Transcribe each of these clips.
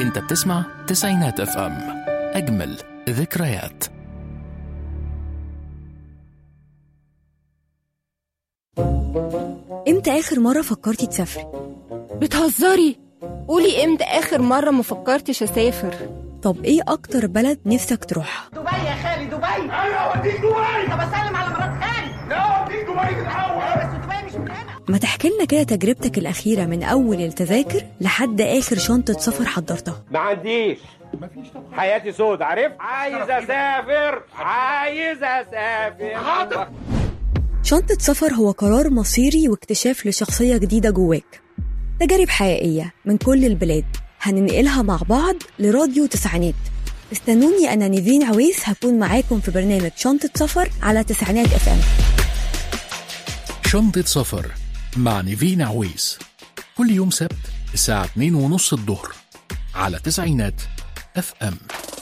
انت بتسمع تسعينات اف ام اجمل ذكريات امتى اخر مره فكرتي تسافري بتهزري قولي امتى اخر مره ما فكرتش اسافر طب ايه اكتر بلد نفسك تروحها دبي يا خالي دبي ايوه اوديك دبي طب اسلم على مرات خالي لا اوديك دبي الاول بس دبي مش من هنا ما تحكي لنا كده تجربتك الاخيره من اول التذاكر لحد اخر شنطه سفر حضرتها ما عنديش حياتي سود عارف عايز اسافر عايز اسافر حاضر. شنطه سفر هو قرار مصيري واكتشاف لشخصيه جديده جواك تجارب حقيقيه من كل البلاد هننقلها مع بعض لراديو تسعينات استنوني انا نيفين عويس هكون معاكم في برنامج شنطه سفر على تسعينات اف ام شنطة سفر مع نيفين عويس كل يوم سبت الساعة 2 ونص الظهر على تسعينات اف ام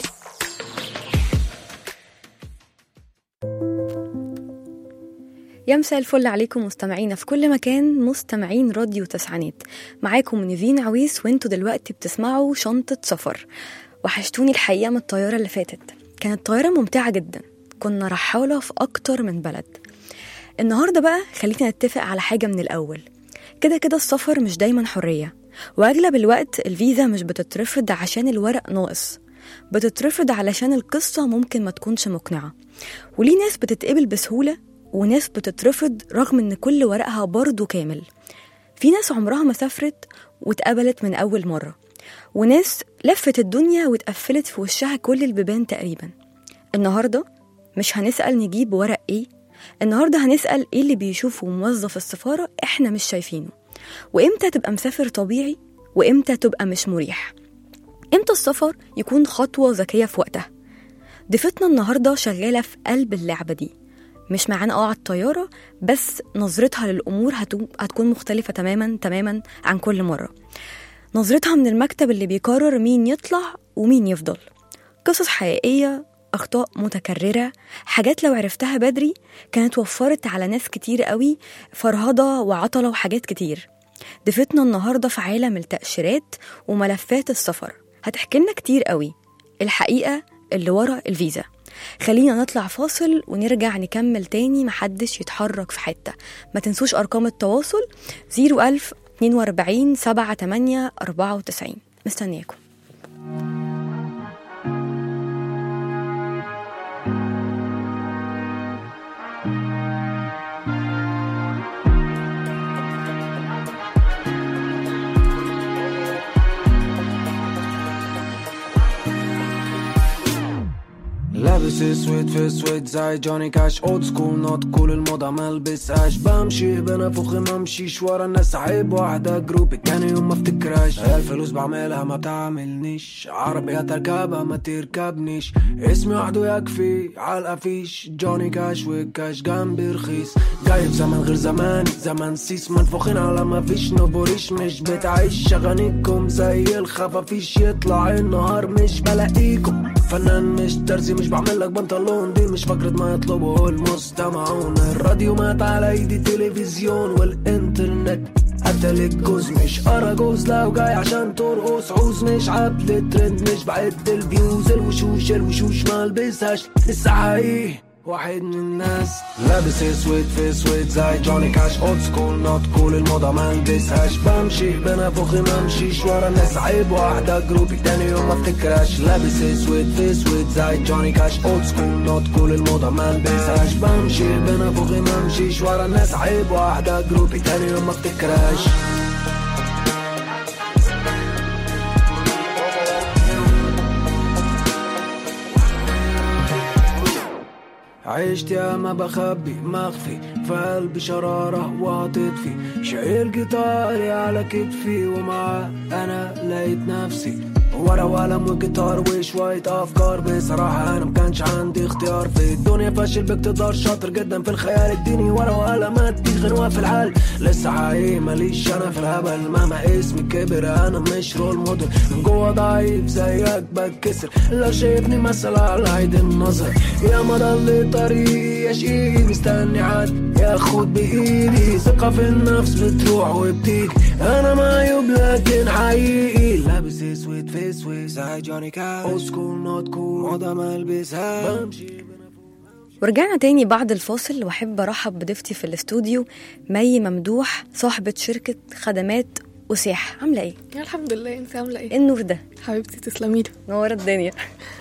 يا مساء الفل عليكم مستمعينا في كل مكان مستمعين راديو تسعينات معاكم نيفين عويس وانتوا دلوقتي بتسمعوا شنطة سفر وحشتوني الحقيقة من الطيارة اللي فاتت كانت طيارة ممتعة جدا كنا رحالة في أكتر من بلد النهاردة بقى خلينا نتفق على حاجة من الأول كده كده السفر مش دايما حرية وأغلب الوقت الفيزا مش بتترفض عشان الورق ناقص بتترفض علشان القصة ممكن ما تكونش مقنعة وليه ناس بتتقبل بسهولة وناس بتترفض رغم ان كل ورقها برضه كامل في ناس عمرها ما سافرت واتقبلت من أول مرة وناس لفت الدنيا واتقفلت في وشها كل البيبان تقريبا النهاردة مش هنسأل نجيب ورق ايه النهاردة هنسأل ايه اللي بيشوفه موظف السفارة احنا مش شايفينه وامتى تبقى مسافر طبيعي وامتى تبقى مش مريح امتى السفر يكون خطوة ذكية في وقتها ضيفتنا النهاردة شغالة في قلب اللعبة دي مش معانا اه على الطيارة بس نظرتها للأمور هتو- هتكون مختلفة تماما تماما عن كل مرة نظرتها من المكتب اللي بيقرر مين يطلع ومين يفضل قصص حقيقية أخطاء متكررة حاجات لو عرفتها بدري كانت وفرت على ناس كتير قوي فرهضة وعطلة وحاجات كتير ضيفتنا النهاردة في عالم التأشيرات وملفات السفر هتحكي لنا كتير قوي الحقيقة اللي ورا الفيزا خلينا نطلع فاصل ونرجع نكمل تاني محدش يتحرك في حتة ما تنسوش أرقام التواصل 01000 42 7 8 94 مستنياكم لابس اسود في اسود زي جوني كاش اولد سكول نوت كول الموضة ما البسهاش بمشي بنفخ ما امشيش ورا الناس عيب واحدة جروبي تاني يوم ما افتكرهاش الفلوس بعملها ما بتعملنيش عربية تركبها ما تركبنيش اسمي وحده يكفي عالقفيش جوني كاش والكاش جنبي رخيص جاي في زمن غير زمان زمن سيس منفوخين على ما فيش نبوريش مش بتعيش اغانيكم زي الخفافيش يطلع النهار مش بلاقيكم فنان مش ترزي مش بعمل لك بنطلون دي مش فكرة ما يطلبه المستمعون الراديو مات على ايدي تلفزيون والانترنت قتل الجوز مش اراجوز لو جاي عشان ترقص عوز مش عبد ترند مش بعد الفيوز الوشوش الوشوش ما البسهاش لسه حقيقي واحد من الناس لابس اسود في اسود زي جوني كاش اولد سكول نوت كول الموضة ما البسهاش بمشي بنفخي ما امشيش ورا الناس عيب واحدة جروبي تاني يوم ما افتكرهاش لابس اسود في اسود زي جوني كاش اولد سكول نوت كول الموضة ما البسهاش بمشي بنفخي ما امشيش ورا الناس عيب واحدة جروبي تاني يوم ما افتكرهاش عشت يا ما بخبي مخفي في قلبي شرارة وهتطفي شايل جيتاري على كتفي ومعاه أنا لقيت نفسي ورا وقلم وجيتار وشوية أفكار بصراحة أنا مكانش عندي اختيار في الدنيا فاشل باقتدار شاطر جدا في الخيال اديني ورا وقلم ادي غنوة في الحال لسه حقيقي ماليش أنا في الهبل مهما اسمي كبر أنا مش رول موديل من جوه ضعيف زيك بتكسر لو شايفني مثلا على عيد النظر يا ما ضل طريقي يا شقيقي مستني حد ياخد بإيدي ثقة في النفس بتروح وبتيجي انا معيوب لكن حقيقي لابس اسود في اسود زي جوني كاش اولد سكول نوت كول موضة ما البسها بمشي ورجعنا تاني بعد الفاصل واحب ارحب بضيفتي في الاستوديو مي ممدوح صاحبة شركة خدمات وسياحة عاملة ايه؟ الحمد لله انت عامله ايه ايه النور ده؟ حبيبتي تسلمي لي نور الدنيا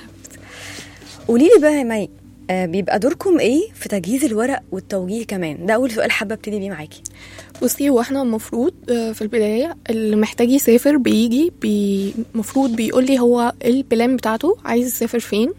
قولي لي بقى يا مي آه بيبقى دوركم ايه في تجهيز الورق والتوجيه كمان ده اول سؤال حابه ابتدي بيه معاكي بصي هو احنا المفروض آه، في البدايه اللي محتاج يسافر بيجي بي المفروض بيقول لي هو إيه البلان بتاعته عايز يسافر فين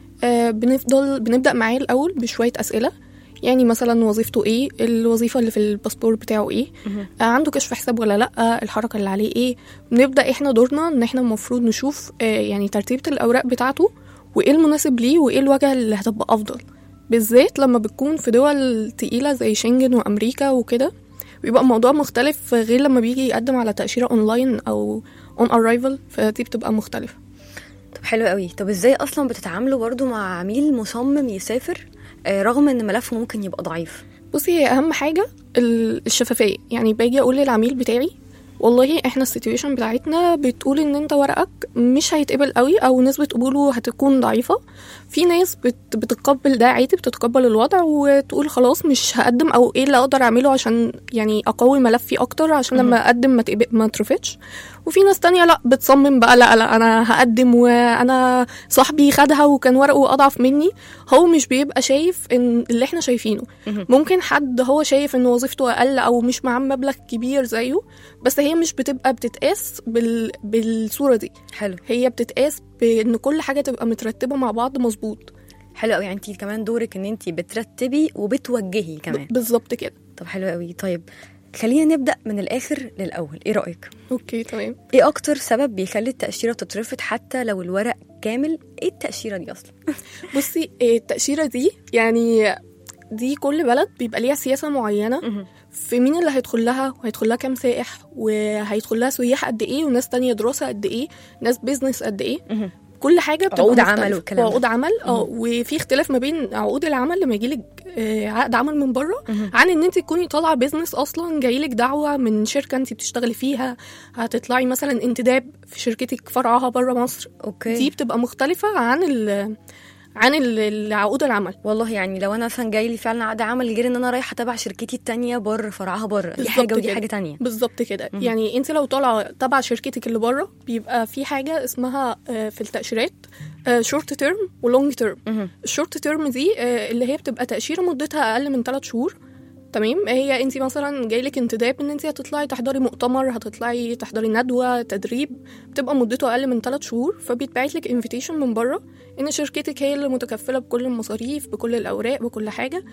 آه بنفضل بنبدا معاه الاول بشويه اسئله يعني مثلا وظيفته ايه الوظيفه اللي في الباسبور بتاعه ايه آه عنده كشف حساب ولا لا الحركه اللي عليه ايه بنبدا احنا دورنا ان احنا المفروض نشوف آه يعني ترتيبه الاوراق بتاعته وايه المناسب ليه وايه الوجهه اللي هتبقى افضل بالذات لما بتكون في دول تقيله زي شنجن وامريكا وكده بيبقى الموضوع مختلف غير لما بيجي يقدم على تأشيرة اونلاين او اون ارايفل فدي بتبقى مختلفة طب حلو قوي طب ازاي اصلا بتتعاملوا برضو مع عميل مصمم يسافر آه رغم ان ملفه ممكن يبقى ضعيف بصي هي اهم حاجة ال- الشفافية يعني باجي اقول للعميل بتاعي والله احنا السيتويشن بتاعتنا بتقول ان انت ورقك مش هيتقبل قوي او نسبة قبوله هتكون ضعيفة في ناس بت بتتقبل ده عادي بتتقبل الوضع وتقول خلاص مش هقدم او ايه اللي اقدر اعمله عشان يعني اقوي ملفي اكتر عشان لما اقدم ما تقبل ما ترفضش وفي ناس تانية لا بتصمم بقى لا لا انا هقدم وانا صاحبي خدها وكان ورقه اضعف مني هو مش بيبقى شايف ان اللي احنا شايفينه ممكن حد هو شايف ان وظيفته اقل او مش معاه مبلغ كبير زيه بس هي مش بتبقى بتتقاس بال... بالصورة دي حلو هي بتتقاس بان كل حاجة تبقى مترتبة مع بعض مظبوط حلو قوي يعني انت كمان دورك ان انت بترتبي وبتوجهي كمان بالظبط كده طب حلو قوي طيب خلينا نبدا من الاخر للاول ايه رايك اوكي تمام ايه اكتر سبب بيخلي التاشيره تترفض حتى لو الورق كامل ايه التاشيره دي اصلا بصي إيه التأشيرة دي يعني دي كل بلد بيبقى ليها سياسة معينة في مين اللي هيدخل لها وهيدخل لها كام سائح وهيدخل لها سياح قد ايه وناس تانية دراسة قد ايه ناس بيزنس قد ايه كل حاجة بتبقى عقود مختلفة. عمل والكلام ده. وعقود عمل اه وفي اختلاف ما بين عقود العمل لما يجيلك آه، عقد عمل من بره عن ان انت تكوني طالعه بيزنس اصلا جايلك دعوه من شركه انت بتشتغلي فيها هتطلعي مثلا انتداب في شركتك فرعها بره مصر اوكي دي بتبقى مختلفه عن ال عن ال- العقود العمل والله يعني لو انا مثلا جاي لي فعلا عقد عمل غير ان انا رايحه تبع شركتي التانية بره فرعها بره دي بالظبط حاجه ودي كده. حاجه تانية بالظبط كده يعني انت لو طالعه تبع شركتك اللي بره بيبقى في حاجه اسمها آه، في التاشيرات شورت تيرم ولونج تيرم الشورت تيرم دي آه، اللي هي بتبقى تاشيره مدتها اقل من 3 شهور تمام هي انت مثلا جايلك انتداب ان انت هتطلعي تحضري مؤتمر هتطلعي تحضري ندوه تدريب بتبقى مدته اقل من 3 شهور فبيتبعت لك انفيتيشن من بره ان شركتك هي اللي متكفله بكل المصاريف بكل الاوراق بكل حاجه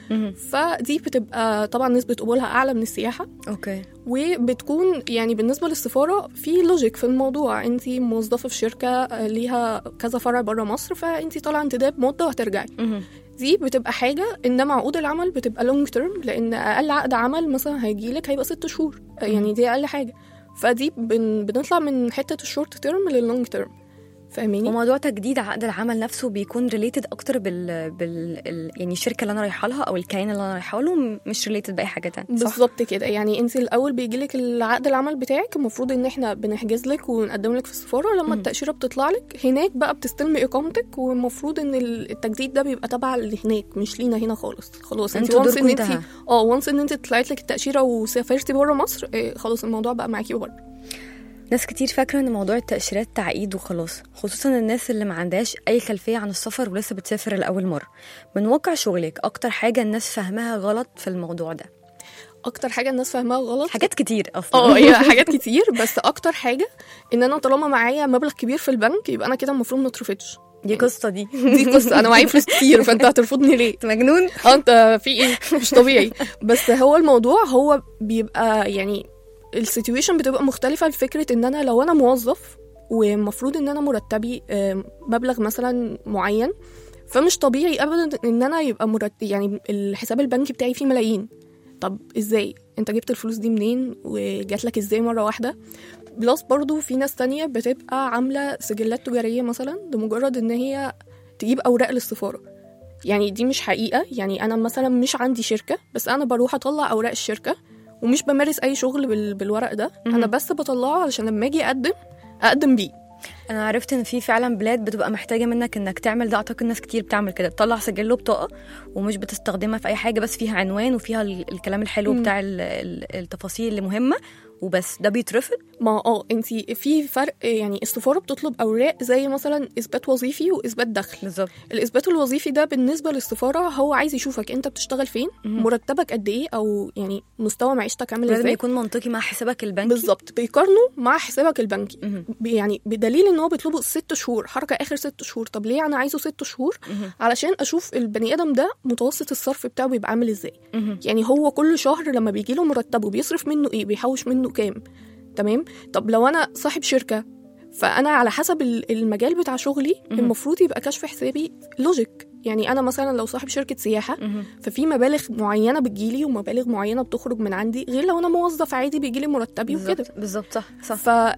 فدي بتبقى طبعا نسبه قبولها اعلى من السياحه اوكي وبتكون يعني بالنسبه للسفاره في لوجيك في الموضوع انت موظفه في شركه آه، ليها كذا فرع بره مصر فانت طالعه انتداب مده وهترجعي دي بتبقى حاجه انما عقود العمل بتبقى لونج تيرم لان اقل عقد عمل مثلا هيجيلك هيبقى ست شهور آه، يعني دي اقل حاجه فدي بن بنطلع من حته الشورت تيرم لللونج تيرم فاهماني وموضوع تجديد عقد العمل نفسه بيكون ريليتد اكتر بال, بال... ال... يعني الشركه اللي انا رايحه لها او الكيان اللي انا رايحه له م- مش ريليتد باي حاجه تانية صح بالظبط كده يعني انت الاول بيجيلك العقد العمل بتاعك المفروض ان احنا بنحجز لك ونقدم لك في السفاره لما التاشيره بتطلع لك هناك بقى بتستلمي اقامتك والمفروض ان ال- التجديد ده بيبقى تبع اللي هناك مش لينا هنا خالص خلاص انت انتوا وانس دوركم ان انت انتهى. اه وانس ان انت طلعت لك التاشيره وسافرتي بره مصر اه خلاص الموضوع بقى معاكي بره ناس كتير فاكره ان موضوع التاشيرات تعقيد وخلاص خصوصا الناس اللي ما عندهاش اي خلفيه عن السفر ولسه بتسافر لاول مره من واقع شغلك اكتر حاجه الناس فاهماها غلط في الموضوع ده اكتر حاجه الناس فاهماها غلط حاجات كتير اصلا اه هي حاجات كتير بس اكتر حاجه ان انا طالما معايا مبلغ كبير في البنك يبقى انا كده المفروض ما اترفضش دي قصه دي دي قصه انا معايا فلوس كتير فانت هترفضني ليه انت مجنون اه انت في ايه مش طبيعي بس هو الموضوع هو بيبقى يعني السيتويشن بتبقى مختلفه لفكره ان انا لو انا موظف والمفروض ان انا مرتبي آم، مبلغ مثلا معين فمش طبيعي ابدا ان انا يبقى مرتب يعني الحساب البنكي بتاعي فيه ملايين طب ازاي انت جبت الفلوس دي منين وجات لك ازاي مره واحده بلس برضو في ناس تانية بتبقى عامله سجلات تجاريه مثلا لمجرد ان هي تجيب اوراق للسفاره يعني دي مش حقيقة يعني أنا مثلا مش عندي شركة بس أنا بروح أطلع أوراق الشركة ومش بمارس اي شغل بال... بالورق ده انا بس بطلعه علشان لما اجي اقدم اقدم بيه انا عرفت ان في فعلا بلاد بتبقى محتاجه منك انك تعمل ده اعتقد ناس كتير بتعمل كده بتطلع سجل وبطاقه ومش بتستخدمها في اي حاجه بس فيها عنوان وفيها ال- الكلام الحلو مم. بتاع ال- ال- التفاصيل اللي مهمه وبس ده بيترفض ما اه انت في فرق يعني السفاره بتطلب اوراق زي مثلا اثبات وظيفي واثبات دخل بالظبط الاثبات الوظيفي ده بالنسبه للسفاره هو عايز يشوفك انت بتشتغل فين مرتبك قد ايه او يعني مستوى معيشتك عامل لازم ازاي يكون منطقي مع حسابك البنكي بالظبط بيقارنوا مع حسابك البنكي مهم. بي- يعني بدليل ان هو بيطلبوا ست شهور حركه اخر ست شهور طب ليه انا عايزه ست شهور علشان اشوف البني ادم ده متوسط الصرف بتاعه بيبقى عامل ازاي مهم. يعني هو كل شهر لما بيجي له مرتبه بيصرف منه ايه بيحوش منه كام تمام طب لو انا صاحب شركه فانا على حسب ال- المجال بتاع شغلي مهم. المفروض يبقى كشف حسابي لوجيك يعني انا مثلا لو صاحب شركه سياحه مهم. ففي مبالغ معينه بتجيلي ومبالغ معينه بتخرج من عندي غير لو انا موظف عادي بيجيلي مرتبي وكده بالظبط بالظبط صح صح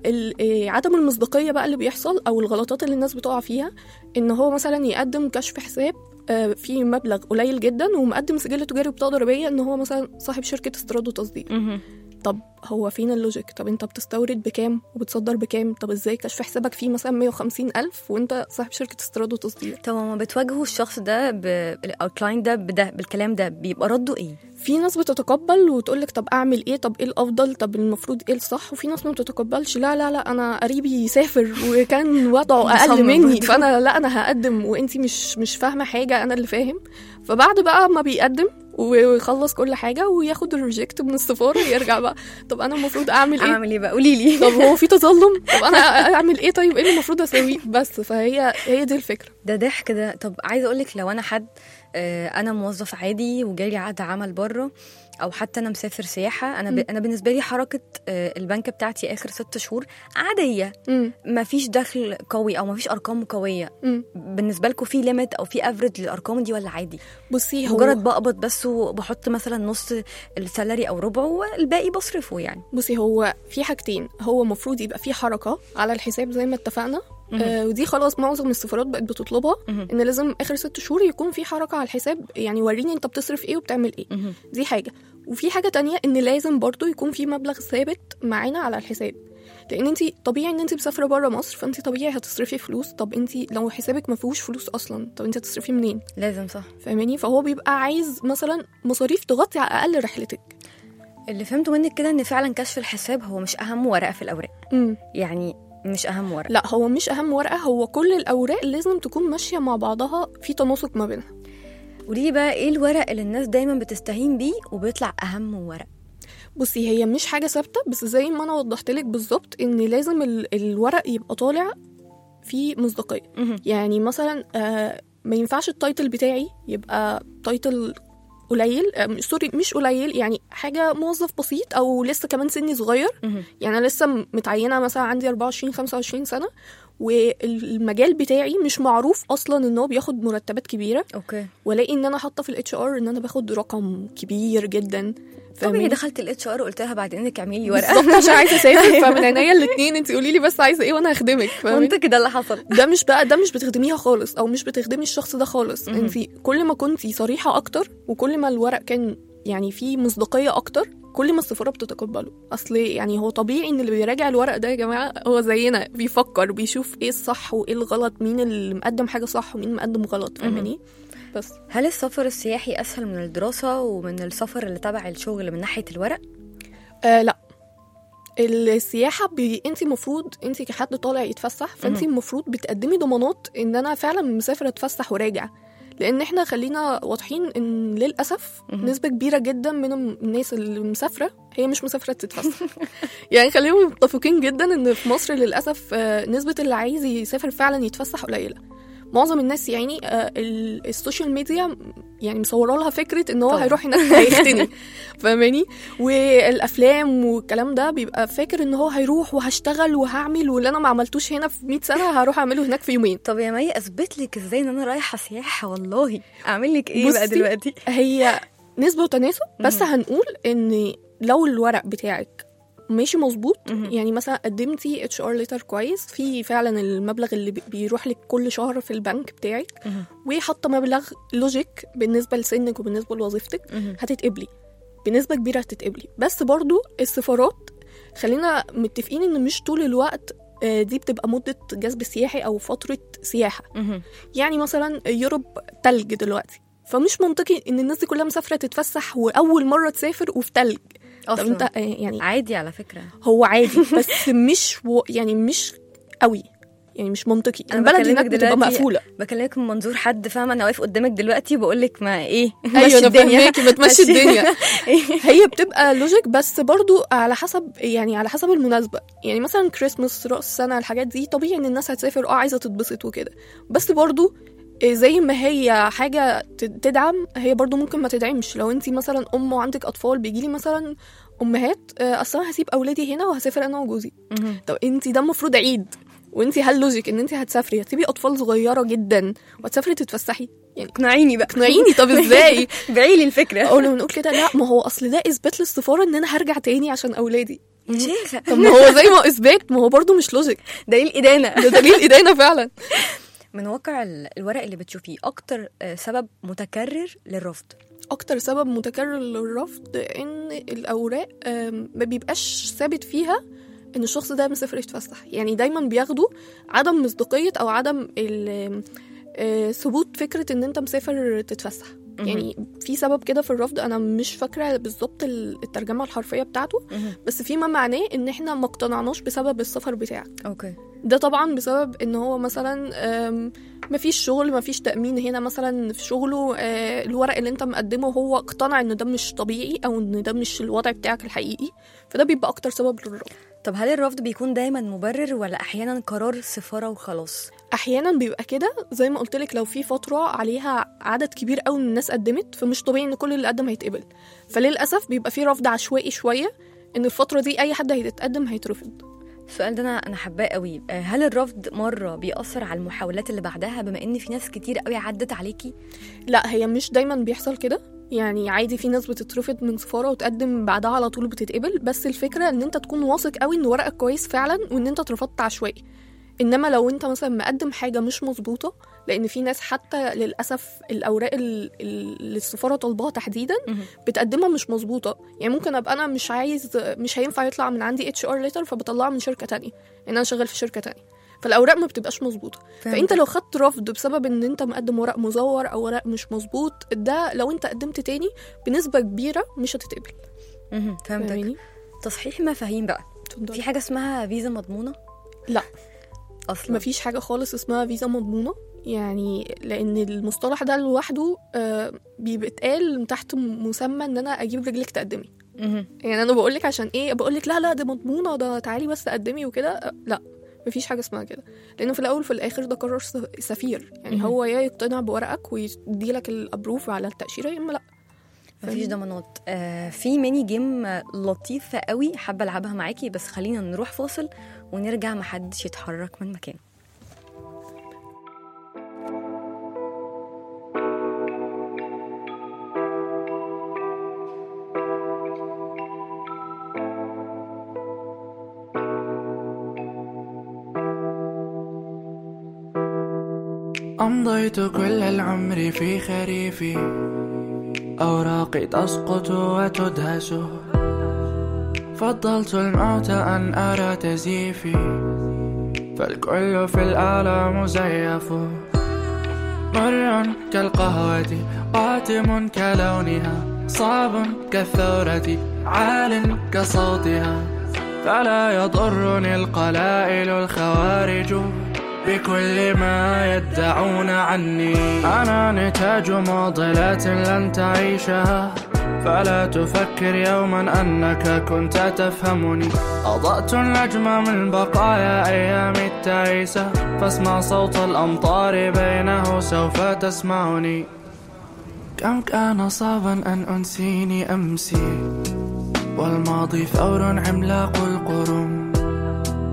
فعدم المصداقيه بقى اللي بيحصل او الغلطات اللي الناس بتقع فيها ان هو مثلا يقدم كشف حساب آه، في مبلغ قليل جدا ومقدم سجل تجاري وبطاقه ضريبيه ان هو مثلا صاحب شركه استيراد وتصدير مهم. طب هو فين اللوجيك طب انت بتستورد بكام وبتصدر بكام طب ازاي كشف حسابك فيه مثلا 150 الف وانت صاحب شركه استيراد وتصدير طب هما بتواجهوا الشخص ده ب... او الكلاينت ده بده بالكلام ده بيبقى رده ايه؟ في ناس بتتقبل وتقول لك طب اعمل ايه طب ايه الافضل طب المفروض ايه الصح وفي ناس ما بتتقبلش لا لا لا انا قريبي سافر وكان وضعه اقل مصمم مني برضه. فانا لا انا هقدم وانتي مش مش فاهمه حاجه انا اللي فاهم فبعد بقى ما بيقدم ويخلص كل حاجه وياخد الريجكت من السفاره ويرجع بقى طب انا المفروض اعمل ايه اعمل ايه بقى؟ قولي لي طب هو في تظلم طب انا اعمل ايه طيب ايه اللي المفروض اسويه بس فهي هي دي الفكره ده ضحك ده طب عايزه اقول لك لو انا حد آه، انا موظف عادي وجالي عقد عمل بره او حتى انا مسافر سياحه انا ب... مم. انا بالنسبه لي حركه آه، البنك بتاعتي اخر ست شهور عاديه امم ما فيش دخل قوي او ما فيش ارقام قويه امم بالنسبه لكم في ليميت او في افريج للارقام دي ولا عادي بصي هو مجرد بقبض بس وبحط مثلا نص السالري او ربعه والباقي بصرفه يعني بصي هو في حاجتين هو المفروض يبقى في حركه على الحساب زي ما اتفقنا آه ودي خلاص معظم السفارات بقت بتطلبها مهم. ان لازم اخر ست شهور يكون في حركه على الحساب يعني وريني انت بتصرف ايه وبتعمل ايه مهم. دي حاجه وفي حاجه تانية ان لازم برضو يكون في مبلغ ثابت معانا على الحساب لان انت طبيعي ان انت مسافره بره مصر فانت طبيعي هتصرفي فلوس طب انت لو حسابك ما فيهوش فلوس اصلا طب انت هتصرفي منين لازم صح فاهماني فهو بيبقى عايز مثلا مصاريف تغطي على اقل رحلتك اللي فهمته منك كده ان فعلا كشف الحساب هو مش اهم ورقه في الاوراق امم يعني مش اهم ورقه لا هو مش اهم ورقه هو كل الاوراق لازم تكون ماشيه مع بعضها في تناسق ما بينها قولي لي بقى ايه الورق اللي الناس دايما بتستهين بيه وبيطلع اهم ورق بصي هي مش حاجه ثابته بس زي ما انا وضحت لك بالظبط ان لازم ال- الورق يبقى طالع فيه مصداقيه مهم. يعني مثلا آه ما ينفعش التايتل بتاعي يبقى تايتل قليل آه مش- سوري مش قليل يعني حاجه موظف بسيط او لسه كمان سني صغير مهم. يعني انا لسه م- متعينه مثلا عندي 24 25 سنه والمجال بتاعي مش معروف اصلا ان هو بياخد مرتبات كبيره اوكي والاقي ان انا حاطه في الاتش ار ان انا باخد رقم كبير جدا طبيعي فاهماني؟ دخلت الاتش ار قلت لها بعد اذنك اعملي لي ورقه بالظبط عشان عايزه اسافر فمن عينيا الاثنين انت قولي لي بس عايزه ايه وانا هخدمك فاهماني؟ منطقي ده اللي حصل ده مش بقى ده مش بتخدميها خالص او مش بتخدمي الشخص ده خالص مهم. انت كل ما كنتي صريحه اكتر وكل ما الورق كان يعني فيه مصداقيه اكتر كل ما السفاره بتتقبله اصل يعني هو طبيعي ان اللي بيراجع الورق ده يا جماعه هو زينا بيفكر بيشوف ايه الصح وايه الغلط مين اللي مقدم حاجه صح ومين مقدم غلط فاهماني بس هل السفر السياحي اسهل من الدراسه ومن السفر اللي تبع الشغل من ناحيه الورق آه لا السياحة بي... انت المفروض انت كحد طالع يتفسح فانت مهم. المفروض بتقدمي ضمانات ان انا فعلا مسافر اتفسح وراجع لان احنا خلينا واضحين ان للاسف مهم. نسبة كبيرة جدا من الناس اللي مسافرة هي مش مسافرة تتفسح يعني خلينا متفقين جدا ان في مصر للاسف آه، نسبة اللي عايز يسافر فعلا يتفسح قليلة معظم الناس يعني آه، ال- السوشيال ميديا يعني مصوره لها فكره ان هو طبعا. هيروح هناك هيختني فاهماني والافلام والكلام ده بيبقى فاكر ان هو هيروح وهشتغل وهعمل واللي انا ما عملتوش هنا في 100 سنه هروح اعمله هناك في يومين طب يا مي اثبت لك ازاي ان انا رايحه سياحه والله اعمل لك ايه بقى بصي، دلوقتي هي نسبه وتناسب بس مهم. هنقول ان لو الورق بتاعك ماشي مظبوط مهم. يعني مثلا قدمتي اتش ار ليتر كويس في فعلا المبلغ اللي بي- بيروح لك كل شهر في البنك بتاعك مهم. وحاطه مبلغ لوجيك بالنسبه لسنك وبالنسبه لوظيفتك مهم. هتتقبلي بنسبه كبيره هتتقبلي بس برضو السفارات خلينا متفقين ان مش طول الوقت آه، دي بتبقى مده جذب سياحي او فتره سياحه مهم. يعني مثلا يوروب تلج دلوقتي فمش منطقي ان الناس دي كلها مسافره تتفسح واول مره تسافر وفي تلج طب اصلا انت آه، يعني عادي على فكره هو عادي بس مش و... يعني مش قوي يعني مش منطقي أنا البلد بكلمك هناك بتبقى دلوقتي مقفوله بكلمك من منظور حد فاهمه انا واقف قدامك دلوقتي بقول لك ما ايه ايوه مشي انا الدنيا. فاهماكي بتمشي مشي. الدنيا هي بتبقى لوجيك بس برضو على حسب يعني على حسب المناسبه يعني مثلا كريسماس راس السنه الحاجات دي طبيعي ان الناس هتسافر اه عايزه تتبسط وكده بس برضو إيه زي ما هي حاجه ت- تدعم هي برضو ممكن ما تدعمش لو انت مثلا ام وعندك اطفال بيجيلي مثلا امهات آه، اصل انا هسيب اولادي هنا وهسافر انا وجوزي مهم. طب انت ده المفروض عيد وانت هل لوجيك ان انت هتسافري هتسيبي اطفال صغيره جدا وهتسافري تتفسحي يعني اقنعيني بقى اقنعيني طب ازاي بعي لي الفكره اول ما نقول كده لا ما هو اصل ده اثبات للسفاره ان انا هرجع تاني عشان اولادي يا شيخه طب ما هو زي ما هو اثبات ما هو برضه مش لوجيك دليل ادانه ده دليل ايدينا فعلا من واقع ال- الورق اللي بتشوفيه اكتر آه، سبب متكرر للرفض اكتر سبب متكرر للرفض ان الاوراق آم، ما بيبقاش ثابت فيها ان الشخص ده مسافر يتفسح يعني دايما بياخدوا عدم مصداقيه او عدم ال- آه، ثبوت فكره ان انت مسافر تتفسح يعني في سبب كده في الرفض انا مش فاكره بالظبط ال- الترجمه الحرفيه بتاعته مهم. بس فيما معناه ان احنا ما اقتنعناش بسبب السفر بتاعك اوكي ده طبعا بسبب ان هو مثلا آم، مفيش شغل مفيش تأمين هنا مثلا في شغله آه، الورق اللي انت مقدمه هو اقتنع ان ده مش طبيعي او ان ده مش الوضع بتاعك الحقيقي فده بيبقى اكتر سبب للرفض طب هل الرفض بيكون دايما مبرر ولا احيانا قرار سفاره وخلاص احيانا بيبقى كده زي ما قلت لك لو في فتره عليها عدد كبير قوي من الناس قدمت فمش طبيعي ان كل اللي قدم هيتقبل فللاسف بيبقى في رفض عشوائي شويه ان الفتره دي اي حد هيتقدم هيترفض السؤال ده انا انا حباه قوي آه، هل الرفض مره بيأثر على المحاولات اللي بعدها بما ان في ناس كتير قوي عدت عليكي لا هي مش دايما بيحصل كده يعني عادي في ناس بتترفض من سفاره وتقدم بعدها على طول بتتقبل بس الفكره ان انت تكون واثق قوي ان ورقك كويس فعلا وان انت اترفضت عشوائي انما لو انت مثلا مقدم حاجه مش مظبوطه لان في ناس حتى للاسف الاوراق ال- ال- اللي السفاره طالباها تحديدا مهم. بتقدمها مش مظبوطه يعني ممكن ابقى انا مش عايز مش هينفع يطلع من عندي اتش ار ليتر فبطلعها من شركه تانية ان انا شغال في شركه تانية فالاوراق ما بتبقاش مظبوطه فانت فهمتك. لو خدت رفض بسبب ان انت مقدم ورق مزور او ورق مش مظبوط ده لو انت قدمت تاني بنسبه كبيره مش هتتقبل مهم. فهمتك فاهماني تصحيح مفاهيم بقى اتفضلي. في حاجه اسمها فيزا مضمونه لا اصلا مفيش حاجه خالص اسمها فيزا مضمونه يعني لان المصطلح ده لوحده آه، بيتقال تحت مسمى ان انا اجيب رجلك تقدمي مهم. يعني انا بقول لك عشان ايه بقول لك لا لا ده مضمونه ده تعالي بس قدمي وكده أه، لا مفيش حاجه اسمها كده لانه في الاول وفي الاخر ده قرار س- سفير يعني مهم. هو يا يقتنع بورقك ويدي لك الابروف على التاشيره يا اما لا مفيش ضمانات آه في ميني جيم آه، لطيفه قوي حابه العبها معاكي بس خلينا نروح فاصل ونرجع محدش يتحرك من مكانه أمضيت كل العمر في خريفي أوراقي تسقط وتدهس فضلت الموت أن أرى تزييفي فالكل في العالم مزيف مر كالقهوة قاتم كلونها صعب كالثورة عال كصوتها فلا يضرني القلائل الخوارج بكل ما يدعون عني أنا نتاج معضلات لن تعيشها فلا تفكر يوما أنك كنت تفهمني أضأت النجم من بقايا أيام التعيسة فاسمع صوت الأمطار بينه سوف تسمعني كم كان صعبا أن أنسيني أمسي والماضي ثور عملاق القرون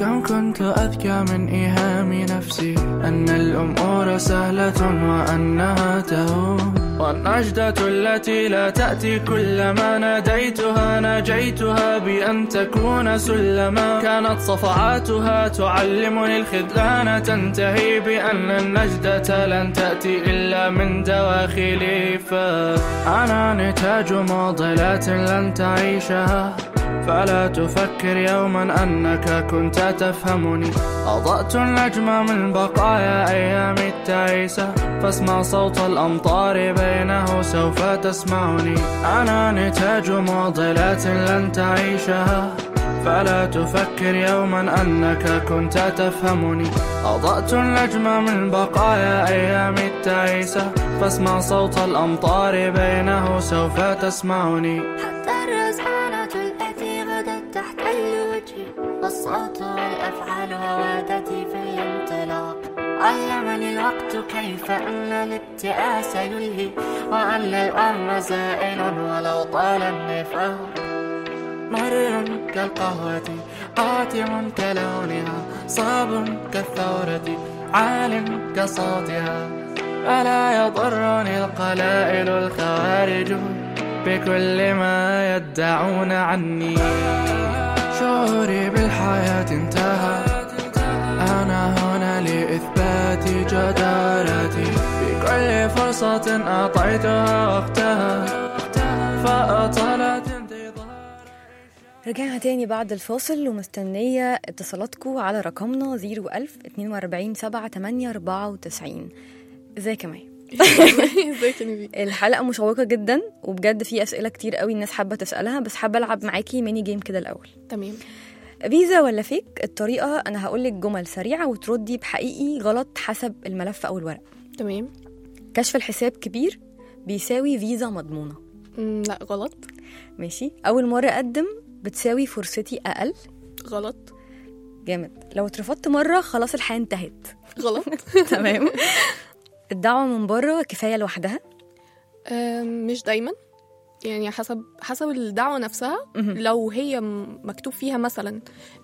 كم كنت أذكى من إيهام نفسي أن الأمور سهلة وأنها تهون والنجدة التي لا تأتي كلما ناديتها ناجيتها بأن تكون سلما كانت صفعاتها تعلمني الخذلان تنتهي بأن النجدة لن تأتي إلا من دواخلي فأنا نتاج معضلات لن تعيشها فلا تفكر يوما أنك كنت تفهمني أضأت النجم من بقايا أيام التعيسة فاسمع صوت الأمطار بينه سوف تسمعني أنا نتاج معضلات لن تعيشها فلا تفكر يوما أنك كنت تفهمني أضأت النجم من بقايا أيام التعيسة فاسمع صوت الأمطار بينه سوف تسمعني حتى الرزانة التي غدت تحتل وجهي والصوت والأفعال ووادتي في الانطلاق علمني الوقت كيف أن الابتئاس يلهي وأن الأمر زائل ولو طال النفاق مر كالقهوة قاتم كلونها صاب كالثورة عال كصوتها ألا يضرني القلائل الخوارج بكل ما يدعون عني شعوري بالحياة انتهى أنا هنا لإثبات جدارتي بكل فرصة أعطيتها وقتها فأطلت رجعنا تاني بعد الفاصل ومستنية اتصالاتكم على رقمنا 01000 42 7 8 94 ازيك يا مي ازيك يا نبي الحلقة مشوقة جدا وبجد في أسئلة كتير قوي الناس حابة تسألها بس حابة ألعب معاكي ميني جيم كده الأول تمام فيزا ولا فيك الطريقة أنا هقولك جمل سريعة وتردي بحقيقي غلط حسب الملف أو الورق تمام كشف الحساب كبير بيساوي فيزا مضمونة مم، لا غلط ماشي أول مرة أقدم بتساوي فرصتي أقل غلط جامد لو اترفضت مرة خلاص الحياة انتهت غلط تمام الدعوة من بره كفاية لوحدها آم، مش دايما يعني حسب حسب الدعوة نفسها مهم. لو هي م- مكتوب فيها مثلا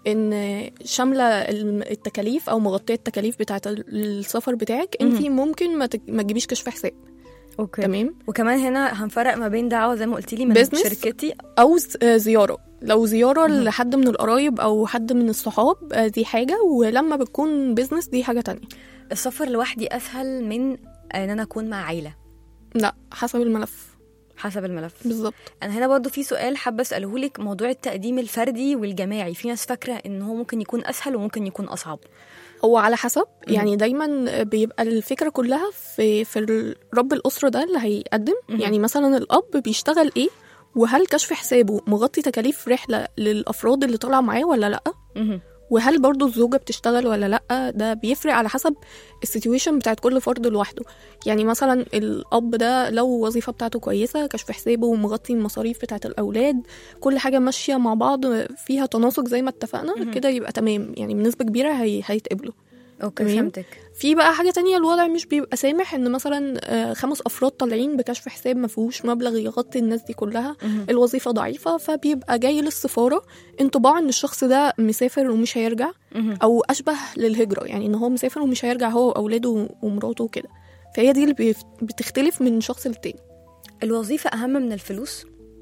ان شاملة الم- التكاليف او مغطية التكاليف بتاعة ال- السفر بتاعك انت ممكن ما, تج- ما تجيبيش كشف حساب اوكي تمام وكمان هنا هنفرق ما بين دعوة زي ما قلت لي من Business. شركتي او ز- آه، زيارة لو زيارة لحد من القرايب او حد من الصحاب آه، دي حاجة ولما بتكون بيزنس دي حاجة تانية السفر لوحدي أسهل من ان انا اكون مع عيلة لا حسب الملف حسب الملف بالظبط انا هنا برضو في سؤال حابه اساله لك موضوع التقديم الفردي والجماعي في ناس فاكره ان هو ممكن يكون اسهل وممكن يكون اصعب هو على حسب يعني دايما بيبقى الفكره كلها في في ال- رب الاسره ده اللي هيقدم مهم. يعني مثلا الاب بيشتغل ايه وهل كشف حسابه مغطي تكاليف رحله للافراد اللي طالعه معاه ولا لا مهم. وهل برضو الزوجة بتشتغل ولا لأ ده بيفرق على حسب السيتويشن بتاعت كل فرد لوحده يعني مثلا الأب ده لو الوظيفة بتاعته كويسة كشف حسابه ومغطي المصاريف بتاعت الأولاد كل حاجة ماشية مع بعض فيها تناسق زي ما اتفقنا كده يبقى تمام يعني بنسبة كبيرة هي... هيتقبلوا اوكي تمام. فهمتك في بقى حاجة تانية الوضع مش بيبقى سامح ان مثلا آه، خمس افراد طالعين بكشف حساب ما فيهوش مبلغ يغطي الناس دي كلها مهم. الوظيفة ضعيفة فبيبقى جاي للسفارة انطباع ان الشخص ده مسافر ومش هيرجع مهم. او اشبه للهجرة يعني ان هو مسافر ومش هيرجع هو واولاده ومراته وكده فهي دي اللي بيف- بتختلف من شخص للتاني الوظيفه اهم من الفلوس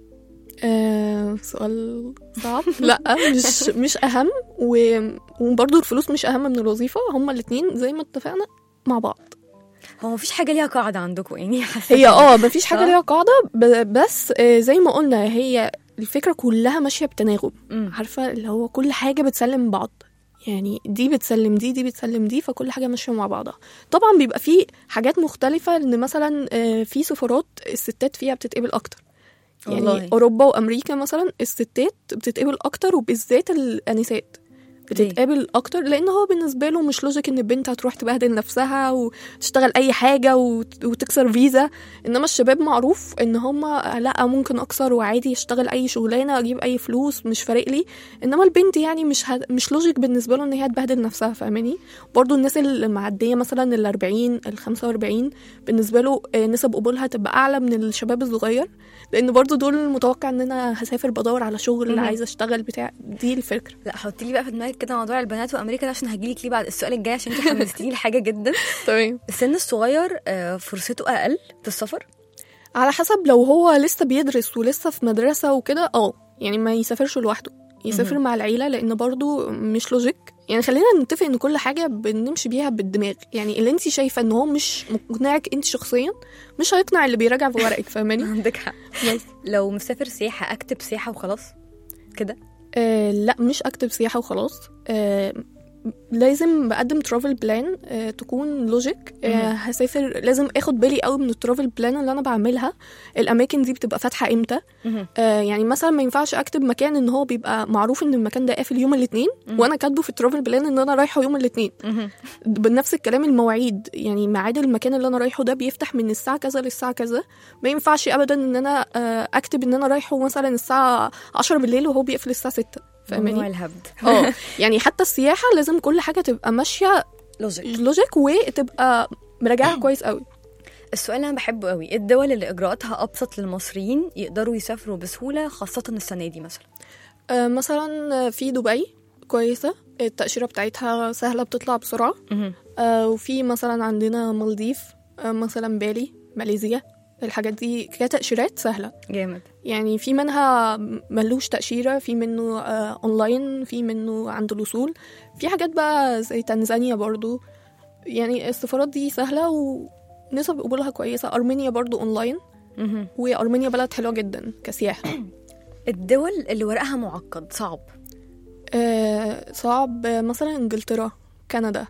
آه سؤال صعب لا مش مش اهم و... وبرضه الفلوس مش اهم من الوظيفة هما الاتنين زي ما اتفقنا مع بعض هو مفيش حاجه ليها قاعده عندكم يعني حاسة هي كده. اه مفيش حاجه صح؟ ليها قاعده ب- بس آه، زي ما قلنا هي الفكره كلها ماشيه بتناغم مم. عارفه اللي هو كل حاجه بتسلم بعض يعني دي بتسلم دي دي بتسلم دي فكل حاجه ماشيه مع بعضها طبعا بيبقى في حاجات مختلفه ان مثلا آه، في سفارات الستات فيها بتتقبل اكتر يعني والله. اوروبا وامريكا مثلا الستات بتتقبل اكتر وبالذات الانسات بتتقابل اكتر لان هو بالنسبه له مش لوجيك ان البنت هتروح تبهدل نفسها وتشتغل اي حاجه وت- وتكسر فيزا انما الشباب معروف ان هم لا ممكن اكسر وعادي يشتغل اي شغلانه اجيب اي فلوس مش فارق لي انما البنت يعني مش ه... مش لوجيك بالنسبه له ان هي تبهدل نفسها فاهماني برضو الناس اللي معديه مثلا ال 40 ال 45 بالنسبه له آه، نسب قبولها تبقى اعلى من الشباب الصغير لان برضو دول المتوقع ان انا هسافر بدور على شغل مهم. عايزه اشتغل بتاع دي الفكره لا حطي لي بقى في دماغك لك كده موضوع البنات وامريكا ده عشان هجيلك ليه بعد السؤال الجاي عشان انت حمستيني لحاجه جدا تمام السن الصغير آه، فرصته اقل في السفر على حسب لو هو لسه بيدرس ولسه في مدرسة وكده اه يعني ما يسافرش لوحده يسافر مهم. مع العيلة لأن برضو مش لوجيك يعني خلينا نتفق ان كل حاجة بنمشي بيها بالدماغ يعني اللي انت شايفة ان هو مش مقنعك انت شخصيا مش هيقنع اللي بيراجع في ورقك فاهماني عندك حق بس. لو مسافر سياحه اكتب سياحه وخلاص كده آه لا مش اكتب سياحة وخلاص آه لازم بقدم ترافل بلان آه تكون لوجيك آه مهم. هسافر لازم اخد بالي قوي من الترافل بلان اللي انا بعملها الاماكن دي بتبقى فاتحه امتى مهم. آه يعني مثلا ما ينفعش اكتب مكان ان هو بيبقى معروف ان المكان ده قافل يوم الاثنين مهم. وانا كاتبه في الترافل بلان ان انا رايحه يوم الاثنين مهم. بنفس الكلام المواعيد يعني ميعاد المكان اللي انا رايحه ده بيفتح من الساعه كذا للساعه كذا ما ينفعش ابدا ان انا آه اكتب ان انا رايحه مثلا الساعه 10 بالليل وهو بيقفل الساعه 6 ممنوع فاهماني الهبد اه يعني حتى السياحه لازم كل حاجه تبقى ماشيه لوجيك لوجيك وتبقى مراجعها كويس قوي السؤال اللي انا بحبه قوي إيه الدول اللي اجراءاتها ابسط للمصريين يقدروا يسافروا بسهوله خاصه السنه دي مثلا آه، مثلا في دبي كويسة التأشيرة بتاعتها سهلة بتطلع بسرعة آه، وفي مثلا عندنا مالديف آه، مثلا بالي ماليزيا الحاجات دي كتأشيرات سهلة جامد يعني في منها ملوش تأشيرة في منه آه، أونلاين في منه عند الوصول في حاجات بقى زي تنزانيا برضو يعني السفارات دي سهلة ونسب قبولها كويسة أرمينيا برضو أونلاين مهم. وأرمينيا بلد حلوة جدا كسياحة الدول اللي ورقها معقد صعب آه صعب آه، مثلا انجلترا كندا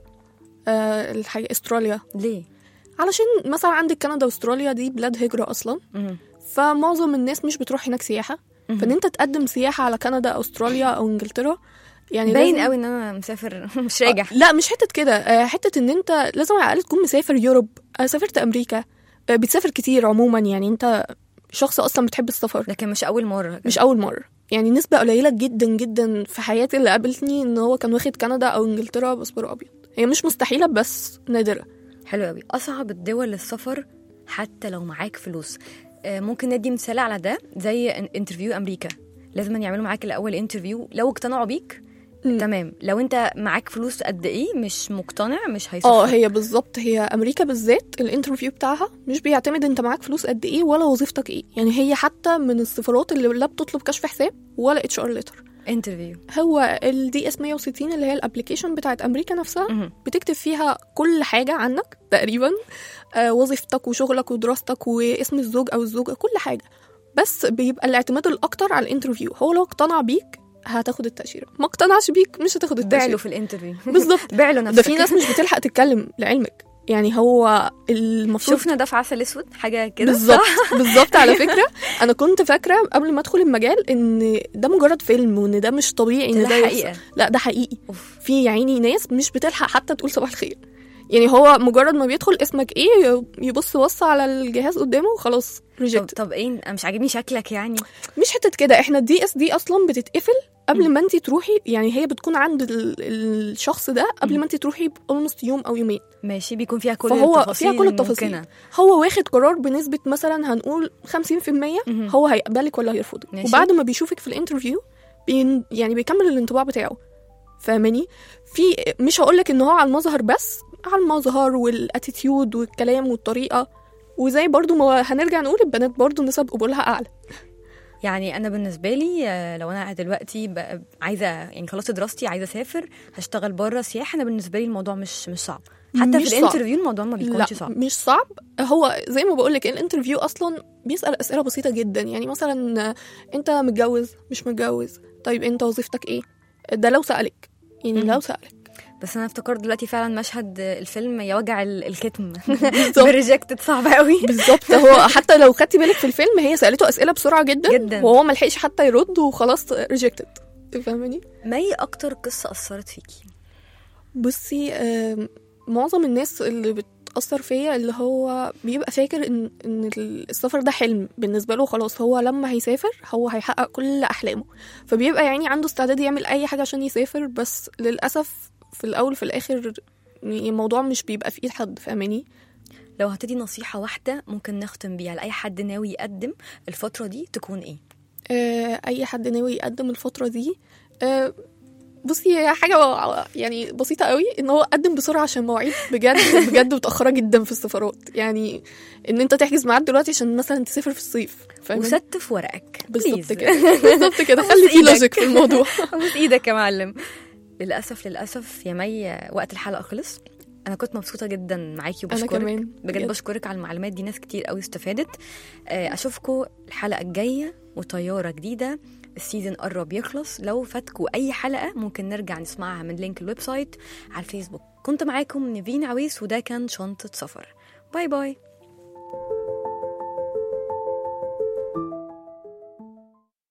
آه الحاجة استراليا ليه علشان مثلا عندك كندا واستراليا دي بلاد هجرة اصلا مهم. فمعظم الناس مش بتروح هناك سياحة مهم. فان انت تقدم سياحة على كندا او استراليا او انجلترا يعني باين لازم- قوي ان انا مسافر مش راجع آه، لا مش حتة كده آه حتة ان انت لازم على الاقل تكون مسافر يوروب آه سافرت امريكا آه بتسافر كتير عموما يعني انت شخص اصلا بتحب السفر لكن مش اول مره مش اول مره يعني نسبة قليلة جدا جدا في حياتي اللي قابلتني ان هو كان واخد كندا او انجلترا باسبور ابيض هي مش مستحيلة بس نادرة حلو قوي اصعب الدول للسفر حتى لو معاك فلوس آه، ممكن ندي مثال على ده زي ان- انترفيو امريكا لازم يعملوا معاك الاول انترفيو لو اقتنعوا بيك مم. تمام لو انت معاك فلوس قد ايه مش مقتنع مش هيسفر اه هي بالظبط هي امريكا بالذات الانترفيو بتاعها مش بيعتمد انت معاك فلوس قد ايه ولا وظيفتك ايه يعني هي حتى من السفارات اللي لا بتطلب كشف حساب ولا اتش ار ليتر انترفيو هو الدي اس 160 اللي هي الابلكيشن بتاعت امريكا نفسها مهم. بتكتب فيها كل حاجه عنك تقريبا آه وظيفتك وشغلك ودراستك واسم الزوج او الزوجه كل حاجه بس بيبقى الاعتماد الاكتر على الانترفيو هو لو اقتنع بيك هتاخد التاشيره ما اقتنعش بيك مش هتاخد بعلوا التاشيره في الانترفيو بالظبط بعلوا نفسك ده في ناس مش بتلحق تتكلم لعلمك يعني هو المفروض شفنا ده في عسل اسود حاجه كده بالظبط صح؟ بالظبط على فكره انا كنت فاكره قبل ما ادخل المجال ان ده مجرد فيلم وان ده مش طبيعي ان ده ده حقيقة. يحصل لا ده حقيقي أوف. في يا عيني ناس مش بتلحق حتى تقول صباح الخير يعني هو مجرد ما بيدخل اسمك ايه يبص بص على الجهاز قدامه وخلاص طب, ريجكت طب ايه انا مش عاجبني شكلك يعني مش حته كده احنا الدي اس دي اصلا بتتقفل قبل ما انت تروحي يعني هي بتكون عند ال- الشخص ده قبل ما انت تروحي بأولموست يوم او يومين ماشي بيكون فيها كل فهو التفاصيل فيها كل التفاصيل الممكنة. هو واخد قرار بنسبة مثلا هنقول 50% مهم. هو هيقبلك ولا هيرفضك ماشي. وبعد ما بيشوفك في الانترفيو بين يعني بيكمل الانطباع بتاعه فاهماني في مش هقولك ان هو على المظهر بس على المظهر والاتيتيود والكلام والطريقة وزي برضو ما هنرجع نقول البنات برضو نسب قبولها اعلى يعني انا بالنسبه لي آه، لو انا دلوقتي ب- عايزه يعني خلصت دراستي عايزه اسافر هشتغل بره سياحه انا بالنسبه لي الموضوع مش مش صعب حتى مش في صعب. الانترفيو الموضوع ما لا بيكونش صعب مش صعب هو زي ما بقولك الانترفيو اصلا بيسأل اسئلة بسيطة جدا يعني مثلا انت متجوز مش متجوز طيب انت وظيفتك ايه ده لو سألك يعني مهم. لو سألك بس انا افتكرت دلوقتي فعلا مشهد آه، الفيلم يا وجع ال- الكتم بالظبط. بريجكتد صعب قوي بالظبط هو حتى لو خدتي بالك في الفيلم هي سألته أسئلة بسرعة جدا جدا. وهو ما لحقش حتى يرد وخلاص ريجكتد فاهماني ما هي اكتر قصه اثرت فيكي بصي آم، معظم الناس اللي بتأثر فيا اللي هو بيبقى فاكر ان ان السفر ده حلم بالنسبه له خلاص هو لما هيسافر هو هيحقق كل احلامه فبيبقى يعني عنده استعداد يعمل اي حاجه عشان يسافر بس للاسف في الاول في الاخر يعني الموضوع مش بيبقى في ايد حد فاهماني لو هتدي نصيحه واحده ممكن نختم بيها لاي حد ناوي يقدم الفتره دي تكون ايه آه، اي حد ناوي يقدم الفتره دي آه، بصي هي حاجه يعني بسيطه قوي ان هو قدم بسرعه عشان مواعيد بجد بجد متاخره جدا في السفارات يعني ان انت تحجز ميعاد دلوقتي عشان مثلا تسافر في الصيف فاهم وستف ورقك بالظبط Please. كده بالظبط كده بوس خلي في إيدك. لوجيك في الموضوع بوس ايدك يا معلم للاسف للاسف يا مي وقت الحلقه خلص انا كنت مبسوطه جدا معاكي انا وبشكرك كمان بجد بجد. بشكرك على المعلومات دي ناس كتير قوي استفادت آه، اشوفكم الحلقه الجايه وطياره جديده السيزون قرب يخلص لو فاتكوا اي حلقه ممكن نرجع نسمعها من لينك الويب سايت على الفيسبوك كنت معاكم نيفين عويس وده كان شنطه سفر باي باي